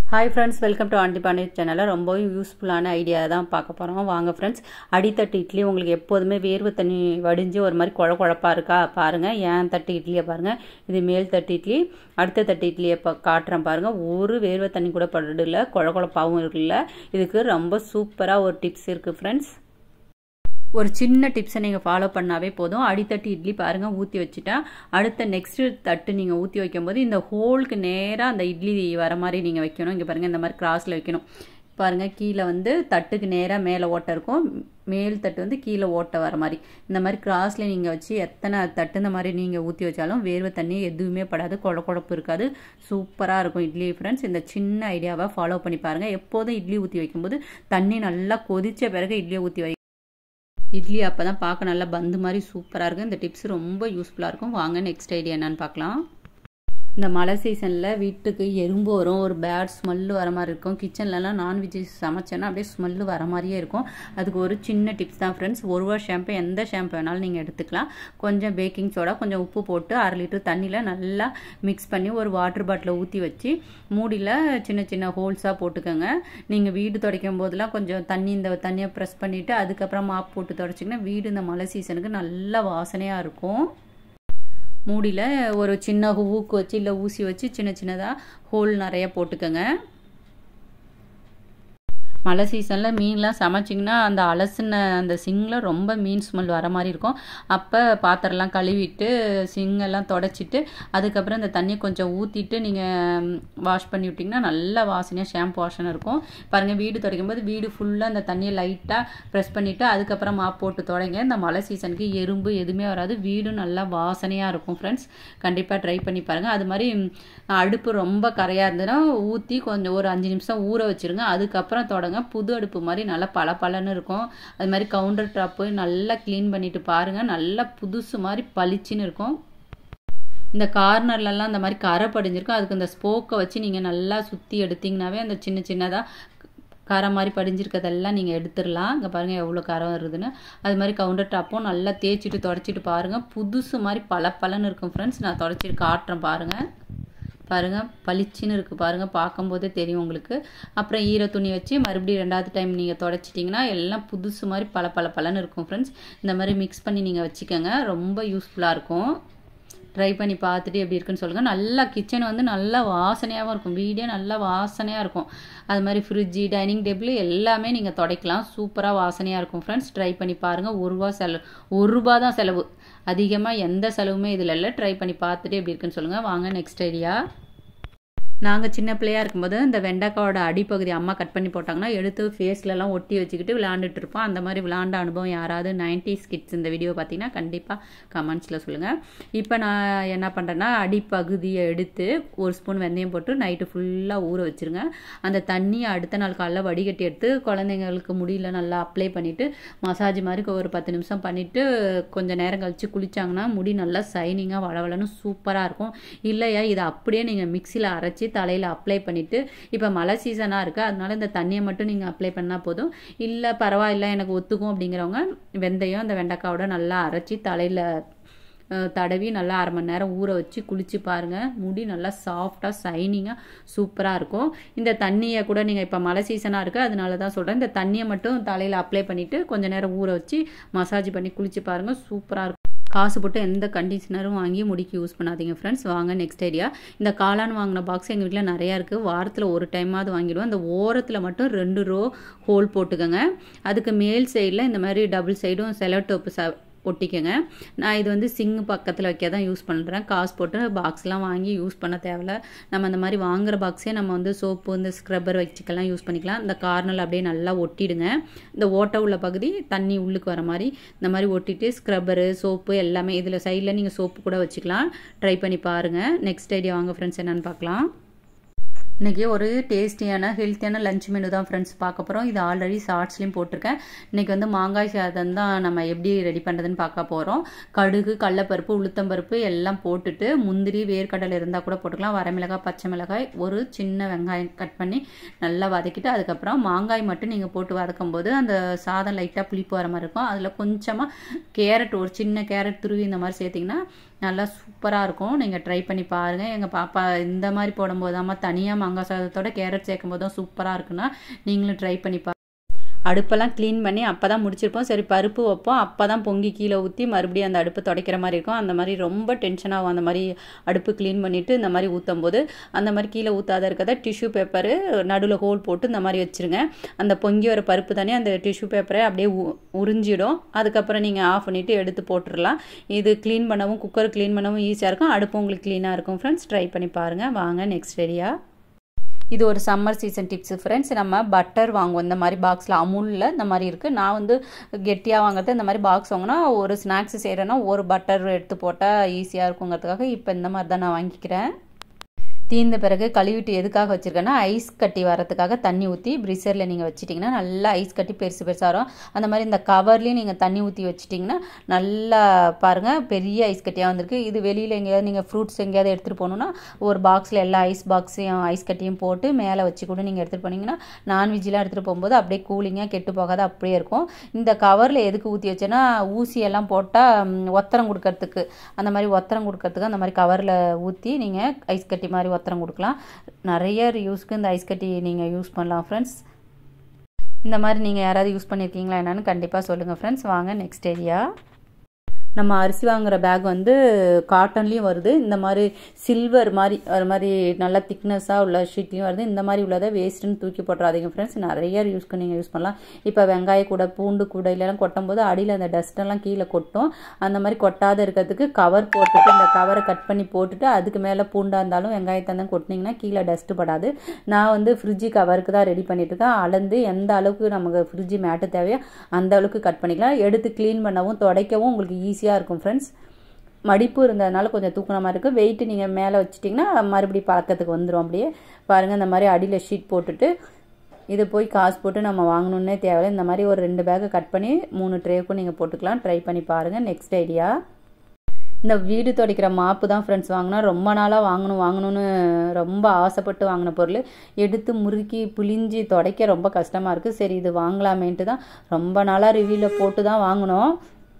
hi friends welcome to Aandi Paandi சேனலில் ரொம்பவும் யூஸ்ஃபுல்லான ஐடியா தான் பார்க்க போகிறோம் வாங்க ஃப்ரெண்ட்ஸ் அடித்தட்டு இட்லி உங்களுக்கு எப்போதுமே வேர்வை தண்ணி வடிஞ்சு ஒரு மாதிரி குழ குழப்பா இருக்கா பாருங்கள் ஏன் தட்டு இட்லியை பாருங்கள் இது மேல் தட்டு இட்லி அடுத்த தட்டு இட்லியை இப்போ காட்டுறேன் பாருங்கள் ஒரு வேர்வை தண்ணி கூட படல குழ குழப்பாகவும் இருக்குல்ல இதுக்கு ரொம்ப சூப்பராக ஒரு டிப்ஸ் இருக்குது ஃப்ரெண்ட்ஸ் ஒரு சின்ன டிப்ஸை நீங்கள் ஃபாலோ பண்ணாவே போதும் அடித்தட்டு இட்லி பாருங்கள் ஊற்றி வச்சுட்டா அடுத்த நெக்ஸ்ட் தட்டு நீங்கள் ஊற்றி வைக்கும்போது இந்த ஹோலுக்கு நேராக அந்த இட்லி வர மாதிரி நீங்கள் வைக்கணும் இங்கே பாருங்கள் இந்த மாதிரி கிராஸில் வைக்கணும் பாருங்கள் கீழே வந்து தட்டுக்கு நேராக மேலே ஓட்டை இருக்கும் மேல் தட்டு வந்து கீழே ஓட்டை வர மாதிரி இந்த மாதிரி கிராஸில் நீங்கள் வச்சு எத்தனை தட்டு இந்த மாதிரி நீங்கள் ஊற்றி வச்சாலும் வேர்வை தண்ணி எதுவுமே படாது குழ குழப்பு இருக்காது சூப்பராக இருக்கும் இட்லி ஃப்ரெண்ட்ஸ் இந்த சின்ன ஐடியாவை ஃபாலோ பண்ணி பாருங்கள் எப்போதும் இட்லி ஊற்றி வைக்கும்போது தண்ணி நல்லா கொதித்த பிறகு இட்லியை ஊற்றி வை இட்லி அப்போ தான் பார்க்க நல்லா பந்து மாதிரி சூப்பராக இருக்கும் இந்த டிப்ஸ் ரொம்ப யூஸ்ஃபுல்லாக இருக்கும் வாங்க நெக்ஸ்ட் ஐடியா என்னன்னு பார்க்கலாம் இந்த மழை சீசனில் வீட்டுக்கு எறும்பு வரும் ஒரு பேட் ஸ்மெல்லு வர மாதிரி இருக்கும் கிச்சன்லலாம் நான்வெஜ் சமைச்சேன்னா அப்படியே ஸ்மெல்லு வர மாதிரியே இருக்கும் அதுக்கு ஒரு சின்ன டிப்ஸ் தான் ஃப்ரெண்ட்ஸ் ஒரு ரூபா ஷாம்பு எந்த ஷாம்பு வேணாலும் நீங்கள் எடுத்துக்கலாம் கொஞ்சம் பேக்கிங் சோடா கொஞ்சம் உப்பு போட்டு அரை லிட்டர் தண்ணியில் நல்லா மிக்ஸ் பண்ணி ஒரு வாட்டர் பாட்டிலை ஊற்றி வச்சு மூடியில் சின்ன சின்ன ஹோல்ஸாக போட்டுக்கோங்க நீங்கள் வீடு துடைக்கும் போதெல்லாம் கொஞ்சம் தண்ணி இந்த தண்ணியை ப்ரெஸ் பண்ணிவிட்டு அதுக்கப்புறம் மாப் போட்டு துடைச்சிங்கன்னா வீடு இந்த மழை சீசனுக்கு நல்ல வாசனையாக இருக்கும் மூடியில் ஒரு சின்ன ஊக்கு வச்சு இல்லை ஊசி வச்சு சின்ன சின்னதாக ஹோல் நிறைய போட்டுக்கோங்க மழை சீசனில் மீன்லாம் சமைச்சிங்கன்னா அந்த அலசின அந்த சிங்கில் ரொம்ப மீன் ஸ்மெல் வர மாதிரி இருக்கும் அப்போ பாத்திரம்லாம் கழுவிட்டு சிங்கெல்லாம் தொடச்சிட்டு அதுக்கப்புறம் இந்த தண்ணியை கொஞ்சம் ஊற்றிட்டு நீங்கள் வாஷ் பண்ணி விட்டிங்கன்னா நல்ல வாசனையாக ஷாம்பு வாசனை இருக்கும் பாருங்கள் வீடு துடைக்கும் போது வீடு ஃபுல்லாக அந்த தண்ணியை லைட்டாக ப்ரெஸ் பண்ணிவிட்டு அதுக்கப்புறம் மாப் போட்டு தொடங்க இந்த மழை சீசனுக்கு எறும்பு எதுவுமே வராது வீடும் நல்லா வாசனையாக இருக்கும் ஃப்ரெண்ட்ஸ் கண்டிப்பாக ட்ரை பண்ணி பாருங்கள் அது மாதிரி அடுப்பு ரொம்ப கரையாக இருந்ததுன்னா ஊற்றி கொஞ்சம் ஒரு அஞ்சு நிமிஷம் ஊற வச்சுருங்க அதுக்கப்புறம் தொடங்க புது அடுப்பு மாதிரி நல்லா பல பலன்னு இருக்கும் அது மாதிரி கவுண்டர் டாப்பு நல்லா க்ளீன் பண்ணிட்டு பாருங்கள் நல்லா புதுசு மாதிரி பளிச்சுன்னு இருக்கும் இந்த கார்னர்லலாம் இந்த மாதிரி கரை படிஞ்சிருக்கும் அதுக்கு இந்த ஸ்போக்கை வச்சு நீங்கள் நல்லா சுற்றி எடுத்திங்கனாவே அந்த சின்ன சின்னதாக கரை மாதிரி படிஞ்சிருக்கிறதெல்லாம் நீங்கள் எடுத்துடலாம் இங்கே பாருங்கள் எவ்வளோ கரை வருதுன்னு அது மாதிரி கவுண்டர் டாப்பும் நல்லா தேய்ச்சிட்டு தொடச்சிட்டு பாருங்கள் புதுசு மாதிரி பல பலன்னு இருக்கும் ஃப்ரெண்ட்ஸ் நான் தொடச்சிட்டு காட்டுறேன் பாருங்கள் பாருங்கள் பளிச்சுன்னு இருக்குது பாருங்கள் பார்க்கும்போதே தெரியும் உங்களுக்கு அப்புறம் ஈர துணி வச்சு மறுபடியும் ரெண்டாவது டைம் நீங்கள் தொடச்சிட்டிங்கன்னா எல்லாம் புதுசு மாதிரி பல பல பலன்னு இருக்கும் ஃப்ரெண்ட்ஸ் இந்த மாதிரி மிக்ஸ் பண்ணி நீங்கள் வச்சுக்கோங்க ரொம்ப யூஸ்ஃபுல்லாக இருக்கும் ட்ரை பண்ணி பார்த்துட்டு எப்படி இருக்குன்னு சொல்லுங்கள் நல்லா கிச்சன் வந்து நல்லா வாசனையாகவும் இருக்கும் வீடே நல்லா வாசனையாக இருக்கும் அது மாதிரி ஃப்ரிட்ஜு டைனிங் டேபிள் எல்லாமே நீங்கள் துடைக்கலாம் சூப்பராக வாசனையாக இருக்கும் ஃப்ரெண்ட்ஸ் ட்ரை பண்ணி பாருங்கள் ஒரு ரூபா செலவு ஒரு ரூபா தான் செலவு அதிகமாக எந்த செலவுமே இதில் இல்லை ட்ரை பண்ணி பார்த்துட்டு எப்படி இருக்குன்னு சொல்லுங்கள் வாங்க நெக்ஸ்ட் ஐடியா நாங்கள் சின்ன பிள்ளையாக இருக்கும்போது இந்த வெண்டைக்காவோட அடிப்பகுதி அம்மா கட் பண்ணி போட்டாங்கன்னா எடுத்து ஃபேஸ்லலாம் ஒட்டி வச்சுக்கிட்டு விளாண்டுட்டு இருப்போம் அந்த மாதிரி விளாண்ட அனுபவம் யாராவது நைன்டிஸ் கிட்ஸ் இந்த வீடியோ பார்த்தீங்கன்னா கண்டிப்பாக கமெண்ட்ஸில் சொல்லுங்கள் இப்போ நான் என்ன பண்ணுறேன்னா அடிப்பகுதியை எடுத்து ஒரு ஸ்பூன் வெந்தயம் போட்டு நைட்டு ஃபுல்லாக ஊற வச்சுருங்க அந்த தண்ணியை அடுத்த நாள் காலைல வடிகட்டி எடுத்து குழந்தைங்களுக்கு முடியல நல்லா அப்ளை பண்ணிவிட்டு மசாஜ் மாதிரி ஒரு பத்து நிமிஷம் பண்ணிவிட்டு கொஞ்சம் நேரம் கழித்து குளித்தாங்கன்னா முடி நல்லா சைனிங்காக வளவலன்னு சூப்பராக இருக்கும் இல்லையா இதை அப்படியே நீங்கள் மிக்சியில் அரைச்சி தலையில் அப்ளை பண்ணிவிட்டு இப்போ மழை சீசனாக இருக்குது அதனால இந்த தண்ணியை மட்டும் நீங்கள் அப்ளை பண்ணால் போதும் இல்லை பரவாயில்ல எனக்கு ஒத்துக்கும் அப்படிங்கிறவங்க வெந்தயம் அந்த வெண்டைக்காவோட நல்லா அரைச்சி தலையில் தடவி நல்லா அரை மணி நேரம் ஊற வச்சு குளிச்சு பாருங்கள் முடி நல்லா சாஃப்டாக சைனிங்காக சூப்பராக இருக்கும் இந்த தண்ணியை கூட நீங்கள் இப்போ மழை சீசனாக இருக்குது அதனால தான் சொல்கிறேன் இந்த தண்ணியை மட்டும் தலையில் அப்ளை பண்ணிவிட்டு கொஞ்சம் நேரம் ஊற வச்சு மசாஜ் பண்ணி குளிச்சு பாருங்கள் சூப்பராக இருக்கும் காசு போட்டு எந்த கண்டிஷனரும் வாங்கி முடிக்கு யூஸ் பண்ணாதீங்க ஃப்ரெண்ட்ஸ் வாங்க நெக்ஸ்ட் ஐடியா இந்த காளான் வாங்கின பாக்ஸ் எங்கள் வீட்டில் நிறையா இருக்குது வாரத்தில் ஒரு டைமாவது வாங்கிடுவோம் அந்த ஓரத்தில் மட்டும் ரெண்டு ரோ ஹோல் போட்டுக்கோங்க அதுக்கு மேல் சைடில் இந்த மாதிரி டபுள் சைடும் செலோ டோப்பு ச ஒட்டிக்கோங்க நான் இது வந்து சிங்கு பக்கத்தில் வைக்க தான் யூஸ் பண்ணுறேன் காசு போட்டு பாக்ஸ்லாம் வாங்கி யூஸ் பண்ண தேவையில்ல நம்ம அந்த மாதிரி வாங்குற பாக்ஸே நம்ம வந்து சோப்பு இந்த ஸ்க்ரப்பர் வச்சுக்கலாம் யூஸ் பண்ணிக்கலாம் இந்த கார்னல் அப்படியே நல்லா ஒட்டிடுங்க இந்த ஓட்டை உள்ள பகுதி தண்ணி உள்ளுக்கு வர மாதிரி இந்த மாதிரி ஒட்டிட்டு ஸ்க்ரப்பரு சோப்பு எல்லாமே இதில் சைடில் நீங்கள் சோப்பு கூட வச்சுக்கலாம் ட்ரை பண்ணி பாருங்கள் நெக்ஸ்ட் ஐடியா வாங்க ஃப்ரெண்ட்ஸ் என்னென்னு பார்க்கலாம் இன்றைக்கி ஒரு டேஸ்டியான ஹெல்த்தியான லஞ்ச் மெனு தான் ஃப்ரெண்ட்ஸ் பார்க்க போகிறோம் இது ஆல்ரெடி ஷார்ட்ஸ்லேயும் போட்டிருக்கேன் இன்றைக்கி வந்து மாங்காய் சாதம் தான் நம்ம எப்படி ரெடி பண்ணுறதுன்னு பார்க்க போகிறோம் கடுகு கடலப்பருப்பு உளுத்தம்பருப்பு எல்லாம் போட்டுட்டு முந்திரி வேர்க்கடலை இருந்தால் கூட போட்டுக்கலாம் வரமிளகாய் பச்சை மிளகாய் ஒரு சின்ன வெங்காயம் கட் பண்ணி நல்லா வதக்கிட்டு அதுக்கப்புறம் மாங்காய் மட்டும் நீங்கள் போட்டு வதக்கும் போது அந்த சாதம் லைட்டாக புளிப்பு வர மாதிரி இருக்கும் அதில் கொஞ்சமாக கேரட் ஒரு சின்ன கேரட் துருவி இந்த மாதிரி சேர்த்திங்கன்னா நல்லா சூப்பராக இருக்கும் நீங்கள் ட்ரை பண்ணி பாருங்கள் எங்கள் பாப்பா இந்த மாதிரி போடும்போது அம்மா தனியாக மாங்காய் சாதத்தோட கேரட் சேர்க்கும் போது தான் சூப்பராக இருக்குன்னா நீங்களும் ட்ரை பண்ணி பா அடுப்பெல்லாம் க்ளீன் பண்ணி அப்போ தான் முடிச்சிருப்போம் சரி பருப்பு வைப்போம் அப்போ தான் பொங்கி கீழே ஊற்றி மறுபடியும் அந்த அடுப்பு துடைக்கிற மாதிரி இருக்கும் அந்த மாதிரி ரொம்ப டென்ஷன் ஆகும் அந்த மாதிரி அடுப்பு க்ளீன் பண்ணிவிட்டு இந்த மாதிரி ஊற்றும் போது அந்த மாதிரி கீழே ஊற்றாத இருக்கிறத டிஷ்யூ பேப்பரு நடுவில் ஹோல் போட்டு இந்த மாதிரி வச்சுருங்க அந்த பொங்கி வர பருப்பு தானே அந்த டிஷ்யூ பேப்பரை அப்படியே உ உறிஞ்சிடும் அதுக்கப்புறம் நீங்கள் ஆஃப் பண்ணிவிட்டு எடுத்து போட்டுடலாம் இது க்ளீன் பண்ணவும் குக்கர் க்ளீன் பண்ணவும் ஈஸியாக இருக்கும் அடுப்பு உங்களுக்கு க்ளீனாக இருக்கும் ஃப்ரெண்ட்ஸ் ட்ரை பண்ணி பாருங்கள் வாங்க நெக்ஸ்ட் ரெடியாக இது ஒரு சம்மர் சீசன் டிப்ஸ் ஃப்ரெண்ட்ஸ் நம்ம பட்டர் வாங்குவோம் இந்த மாதிரி பாக்ஸில் அமுலில் இந்த மாதிரி இருக்குது நான் வந்து கெட்டியாக வாங்குறது இந்த மாதிரி பாக்ஸ் வாங்கினா ஒரு ஸ்நாக்ஸ் செய்கிறேன்னா ஒரு பட்டர் எடுத்து போட்டால் ஈஸியாக இருக்குங்கிறதுக்காக இப்போ இந்த மாதிரி தான் நான் வாங்கிக்கிறேன் தீர்ந்த பிறகு கழுவிட்டு எதுக்காக வச்சுருக்கேன்னா ஐஸ் கட்டி வரதுக்காக தண்ணி ஊற்றி ப்ரிசரில் நீங்கள் வச்சிட்டிங்கன்னா நல்லா ஐஸ் கட்டி பெருசு பெருசாக வரும் அந்த மாதிரி இந்த கவர்லேயும் நீங்கள் தண்ணி ஊற்றி வச்சிட்டிங்கன்னா நல்லா பாருங்கள் பெரிய ஐஸ் கட்டியாக வந்திருக்கு இது வெளியில் எங்கேயாவது நீங்கள் ஃப்ரூட்ஸ் எங்கேயாவது எடுத்துகிட்டு போகணுன்னா ஒரு பாக்ஸில் எல்லா ஐஸ் பாக்ஸையும் ஐஸ் கட்டியும் போட்டு மேலே வச்சு கூட நீங்கள் எடுத்துகிட்டு போனீங்கன்னா நான்வெஜ்லாம் எடுத்துகிட்டு போகும்போது அப்படியே கூலிங்காக கெட்டு போகாத அப்படியே இருக்கும் இந்த கவரில் எதுக்கு ஊற்றி வச்சேன்னா ஊசியெல்லாம் போட்டால் ஒத்தரம் கொடுக்கறதுக்கு அந்த மாதிரி ஒத்தரம் கொடுக்கறதுக்கு அந்த மாதிரி கவரில் ஊற்றி நீங்கள் ஐஸ் கட்டி மாதிரி ஒத்தரம் கொடுக்கலாம் நிறைய யூஸ்க்கு இந்த ஐஸ் கட்டி நீங்கள் யூஸ் பண்ணலாம் ஃப்ரெண்ட்ஸ் இந்த மாதிரி நீங்கள் யாராவது யூஸ் பண்ணியிருக்கீங்களா என்னன்னு கண்டிப்பாக சொல்லுங்கள் ஃப்ரெண்ட்ஸ் வாங்க நெக்ஸ்ட் ஏரியா நம்ம அரிசி வாங்குற பேக் வந்து காட்டன்லேயும் வருது இந்த மாதிரி சில்வர் மாதிரி ஒரு மாதிரி நல்லா திக்னஸாக உள்ள ஷீட்லேயும் வருது இந்த மாதிரி உள்ளதை வேஸ்ட்டுன்னு தூக்கி போட்டுறாதீங்க ஃப்ரெண்ட்ஸ் நிறைய யூஸ்க்கு நீங்கள் யூஸ் பண்ணலாம் இப்போ வெங்காய கூட பூண்டு கூட இல்லைலாம் கொட்டும் போது அடியில் அந்த டஸ்ட்டெல்லாம் கீழே கொட்டும் அந்த மாதிரி கொட்டாத இருக்கிறதுக்கு கவர் போட்டுட்டு இந்த கவரை கட் பண்ணி போட்டுட்டு அதுக்கு மேலே பூண்டாக இருந்தாலும் வெங்காயத்தை தான் கொட்டினீங்கன்னா கீழே டஸ்ட்டு படாது நான் வந்து ஃப்ரிட்ஜு கவருக்கு தான் ரெடி பண்ணிட்டு இருக்கேன் அளந்து எந்த அளவுக்கு நமக்கு ஃப்ரிட்ஜு மேட்டு தேவையோ அந்த அளவுக்கு கட் பண்ணிக்கலாம் எடுத்து க்ளீன் பண்ணவும் துடைக்கவும் உங்களுக்கு ஈஸி ஈஸியாக இருக்கும் ஃப்ரெண்ட்ஸ் மடிப்பு இருந்ததுனால கொஞ்சம் தூக்கணமாக இருக்குது வெயிட்டு நீங்கள் மேலே வச்சிட்டிங்கன்னா மறுபடியும் பழக்கத்துக்கு வந்துடும் அப்படியே பாருங்கள் இந்த மாதிரி அடியில் ஷீட் போட்டுட்டு இது போய் காசு போட்டு நம்ம வாங்கணுன்னே தேவையில்லை இந்த மாதிரி ஒரு ரெண்டு பேக்கை கட் பண்ணி மூணு ட்ரேக்கும் நீங்கள் போட்டுக்கலாம் ட்ரை பண்ணி பாருங்கள் நெக்ஸ்ட் ஐடியா இந்த வீடு துடைக்கிற மாப்பு தான் ஃப்ரெண்ட்ஸ் வாங்கினா ரொம்ப நாளாக வாங்கணும் வாங்கணும்னு ரொம்ப ஆசைப்பட்டு வாங்கின பொருள் எடுத்து முறுக்கி புளிஞ்சி துடைக்க ரொம்ப கஷ்டமாக இருக்குது சரி இது வாங்கலாமேன்ட்டு தான் ரொம்ப நாளாக ரிவ்யூவில் போட்டு தான் வாங்கினோம்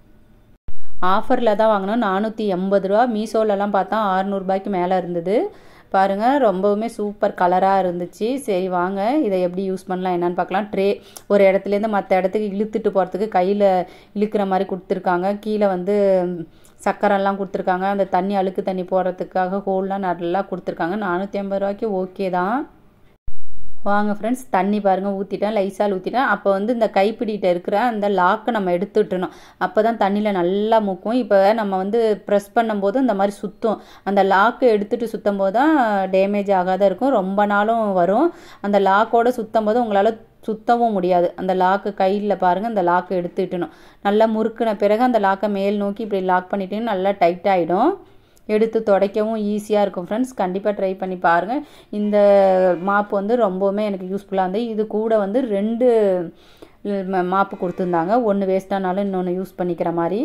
ஆஃபரில் தான் வாங்கினோம் நானூற்றி எண்பது ரூபா மீஷோலலாம் பார்த்தா ஆறுநூறுபாய்க்கு மேலே இருந்தது பாருங்கள் ரொம்பவுமே சூப்பர் கலராக இருந்துச்சு சரி வாங்க இதை எப்படி யூஸ் பண்ணலாம் என்னன்னு பார்க்கலாம் ட்ரே ஒரு இடத்துலேருந்து மற்ற இடத்துக்கு இழுத்துட்டு போகிறதுக்கு கையில் இழுக்கிற மாதிரி கொடுத்துருக்காங்க கீழே வந்து சக்கரெல்லாம் கொடுத்துருக்காங்க அந்த தண்ணி அழுக்கு தண்ணி போடுறதுக்காக ஹோல்லாம் நல்லா கொடுத்துருக்காங்க நானூற்றி ஐம்பது ரூபாய்க்கு ஓகே தான் வாங்க ஃப்ரெண்ட்ஸ் தண்ணி பாருங்கள் ஊற்றிட்டேன் லைசால் ஊற்றிட்டேன் அப்போ வந்து இந்த கைப்பிடிகிட்ட இருக்கிற அந்த லாக்கை நம்ம எடுத்துட்டுணும் அப்போ தான் தண்ணியில் நல்லா மூக்கும் இப்போ நம்ம வந்து ப்ரெஸ் பண்ணும்போது இந்த மாதிரி சுற்றும் அந்த லாக்கை எடுத்துகிட்டு சுற்றும் போது தான் டேமேஜ் ஆகாத இருக்கும் ரொம்ப நாளும் வரும் அந்த லாக்கோடு சுற்றும் போது உங்களால் சுத்தவும் முடியாது அந்த லாக்கு கையில் பாருங்கள் அந்த லாக்கை எடுத்துட்டணும் நல்லா முறுக்கின பிறகு அந்த லாக்கை மேல் நோக்கி இப்படி லாக் பண்ணிட்டீங்கன்னா நல்லா டைட் ஆகிடும் எடுத்து துடைக்கவும் ஈஸியாக இருக்கும் ஃப்ரெண்ட்ஸ் கண்டிப்பாக ட்ரை பண்ணி பாருங்கள் இந்த மாப்பு வந்து ரொம்பவுமே எனக்கு யூஸ்ஃபுல்லாக இருந்தது இது கூட வந்து ரெண்டு மாப்பு கொடுத்துருந்தாங்க ஒன்று வேஸ்ட்டானாலும் இன்னொன்று யூஸ் பண்ணிக்கிற மாதிரி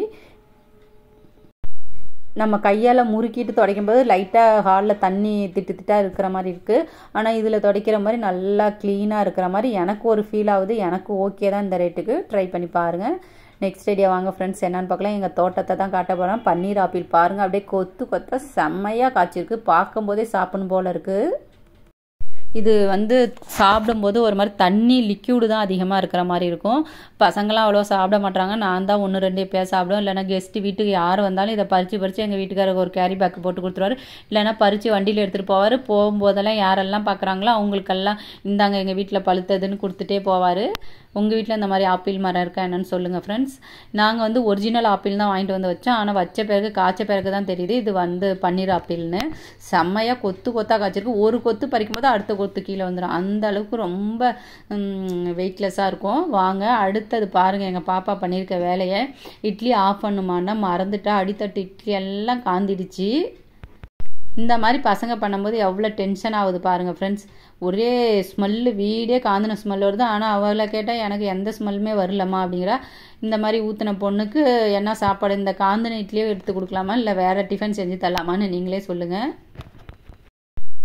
நம்ம கையால் முறுக்கிட்டு துடைக்கும் போது லைட்டாக ஹாலில் தண்ணி திட்டு திட்டாக இருக்கிற மாதிரி இருக்குது ஆனால் இதில் துடைக்கிற மாதிரி நல்லா க்ளீனாக இருக்கிற மாதிரி எனக்கு ஒரு ஃபீல் ஆகுது எனக்கு ஓகே தான் இந்த ரேட்டுக்கு ட்ரை பண்ணி பாருங்கள் நெக்ஸ்ட் ஐடியா வாங்க ஃப்ரெண்ட்ஸ் என்னன்னு பார்க்கலாம் எங்கள் தோட்டத்தை தான் காட்ட போகிறோம் பன்னீர் ஆப்பிள் பாருங்கள் அப்படியே கொத்து கொத்த செம்மையாக காய்ச்சிருக்கு பார்க்கும்போதே சாப்பிடணும் போல் இருக்குது இது வந்து சாப்பிடும்போது ஒரு மாதிரி தண்ணி லிக்யூடு தான் அதிகமாக இருக்கிற மாதிரி இருக்கும் பசங்களாம் அவ்வளோ சாப்பிட மாட்டாங்க நான் தான் ஒன்று ரெண்டு எப்போயா சாப்பிடுவோம் இல்லைனா கெஸ்ட்டு வீட்டுக்கு யார் வந்தாலும் இதை பறித்து பறித்து எங்கள் வீட்டுக்காரருக்கு ஒரு கேரி பேக் போட்டு கொடுத்துருவாரு இல்லைனா பறித்து வண்டியில் எடுத்துகிட்டு போவார் போகும்போதெல்லாம் யாரெல்லாம் பார்க்குறாங்களோ அவங்களுக்கெல்லாம் இந்தாங்க எங்கள் வீட்டில் பழுத்ததுன்னு கொடுத்துட்டே போவார் உங்கள் வீட்டில் இந்த மாதிரி ஆப்பிள் மரம் இருக்கா என்னன்னு சொல்லுங்கள் ஃப்ரெண்ட்ஸ் நாங்கள் வந்து ஒரிஜினல் ஆப்பிள் தான் வாங்கிட்டு வந்து வச்சோம் ஆனால் வச்ச பிறகு காய்ச்ச பிறகு தான் தெரியுது இது வந்து பன்னீர் ஆப்பிள்னு செம்மையாக கொத்து கொத்தாக காய்ச்சிருக்கு ஒரு கொத்து பறிக்கும் போது அடுத்த கொத்து கீழே வந்துடும் அந்த அளவுக்கு ரொம்ப வெயிட்லெஸ்ஸாக இருக்கும் வாங்க அடுத்தது பாருங்கள் எங்கள் பாப்பா பண்ணியிருக்க வேலையை இட்லி ஆஃப் பண்ணுமான்னா மறந்துட்டா அடித்தட்டு இட்லி எல்லாம் காந்திடுச்சு இந்த மாதிரி பசங்க பண்ணும்போது எவ்வளோ டென்ஷன் ஆகுது பாருங்கள் ஃப்ரெண்ட்ஸ் ஒரே ஸ்மெல்லு வீடே காந்தின ஸ்மெல் வருது ஆனால் அவளை கேட்டால் எனக்கு எந்த ஸ்மெல்லுமே வரலம்மா அப்படிங்கிறா இந்த மாதிரி ஊற்றின பொண்ணுக்கு என்ன சாப்பாடு இந்த காந்தின இட்லியே எடுத்து கொடுக்கலாமா இல்லை வேறு டிஃபன் செஞ்சு தரலாமான்னு நீங்களே சொல்லுங்கள்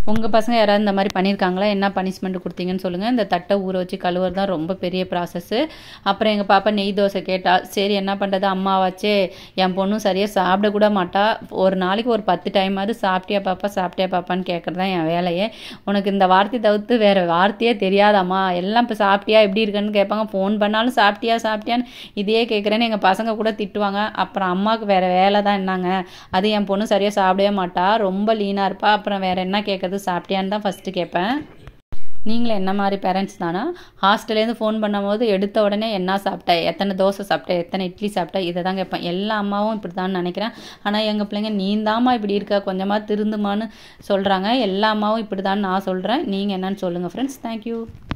உங்கள் பசங்க யாராவது இந்த மாதிரி பண்ணியிருக்காங்களா என்ன பனிஷ்மெண்ட் கொடுத்தீங்கன்னு சொல்லுங்கள் இந்த தட்டை ஊற வச்சு கழுவுறது தான் ரொம்ப பெரிய ப்ராசஸ்ஸு அப்புறம் எங்கள் பாப்பா நெய் தோசை கேட்டா சரி என்ன பண்ணுறது அம்மாவாச்சே என் பொண்ணும் சரியாக சாப்பிட கூட மாட்டா ஒரு நாளைக்கு ஒரு பத்து டைமாவது சாப்பிட்டியா பாப்பா சாப்பிட்டியா பாப்பான்னு கேட்குறது தான் என் வேலையே உனக்கு இந்த வார்த்தை தவிர்த்து வேறு வார்த்தையே தெரியாதாம்மா எல்லாம் இப்போ சாப்பிட்டியா எப்படி இருக்குன்னு கேட்பாங்க ஃபோன் பண்ணாலும் சாப்பிட்டியா சாப்பிட்டியான்னு இதையே கேட்குறேன்னு எங்கள் பசங்க கூட திட்டுவாங்க அப்புறம் அம்மாவுக்கு வேறு வேலை தான் என்னங்க அது என் பொண்ணு சரியாக சாப்பிடவே மாட்டா ரொம்ப லீனாக இருப்பா அப்புறம் வேறு என்ன கேட்குறது சாப்பிட்டியான்னு தான் ஃபஸ்ட்டு கேட்பேன் நீங்களும் என்ன மாதிரி பேரண்ட்ஸ் தானா ஹாஸ்டல்லேருந்து ஃபோன் பண்ணும்போது எடுத்த உடனே என்ன சாப்பிட்ட எத்தனை தோசை சாப்பிட்ட எத்தனை இட்லி சாப்பிட்ட இதை தான் கேட்பேன் எல்லா அம்மாவும் இப்படி தான் நினைக்கிறேன் ஆனால் எங்கள் பிள்ளைங்க நீ தாம்மா இப்படி இருக்க கொஞ்சமாக திருந்துமான்னு சொல்கிறாங்க எல்லா அம்மாவும் இப்படி தான் நான் சொல்கிறேன் நீங்கள் என்னன்னு சொல்லுங்கள் ஃப்ரெண்ட்ஸ் தேங்க்யூ